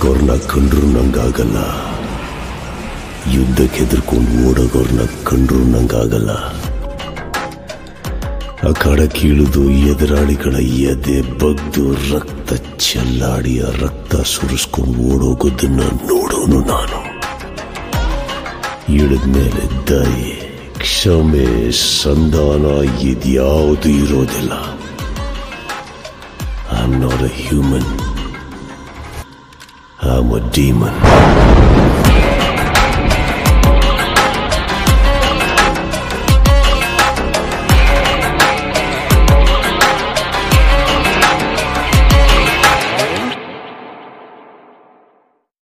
ಓಡೋಗೋರ್ನ ಕಂಡ್ರು ನಂಗಾಗಲ್ಲ ಯುದ್ಧಕ್ಕೆ ಹೆದರ್ಕೊಂಡು ಓಡೋಗೋರ್ನ ಕಂಡ್ರು ನಂಗಾಗಲ್ಲ ಆ ಕಡ ಕೀಳುದು ಎದುರಾಳಿಗಳ ಎದೆ ಬಗ್ದು ರಕ್ತ ಚೆಲ್ಲಾಡಿ ಆ ರಕ್ತ ಸುರಿಸ್ಕೊಂಡು ಓಡೋಗೋದನ್ನ ನೋಡೋನು ನಾನು ಇಳಿದ್ಮೇಲೆ ದಯೆ ಕ್ಷಮೆ ಸಂಧಾನ ಇದ್ಯಾವುದು ಇರೋದಿಲ್ಲ I am not a human I am a demon